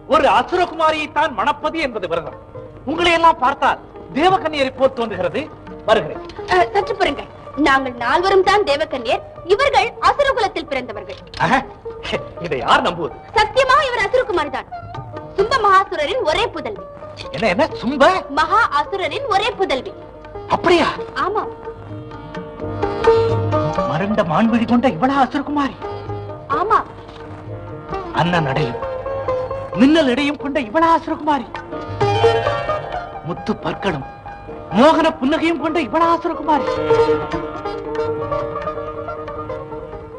ஒரு அசுரகுமாரியை தான் மணப்பது என்பது விரதம் உங்களை எல்லாம் பார்த்தால் தேவகன்னியரை போல் தோன்றுகிறது வருகிறேன் அஹ், சற்று பொறுங்கள் நாங்கள் நால்வரும் தான் தேவக்கன்யர் இவர்கள் அசுரகுலத்தில் பிறந்தவர்கள் ஆஹா, இதை யார் நம்புவது சத்தியமாக இவர் அசுரகுமாரி தான் சும்ப மகாசுரரின் ஒரே புதல்வி என்ன என்ன சும்ப மகா அசுரரின் ஒரே புதல்வி அப்படியா ஆமாம் மருண்ட மான்விழி கொண்ட இவளா அசுரகுமாரி ஆமா அன்ன நடையும் மின்னல் இடையும் கொண்ட இவளா அசுரகுமாரி முத்து பற்களும் மோகன புன்னகையும் கொண்ட இவளா அசுரகுமாரி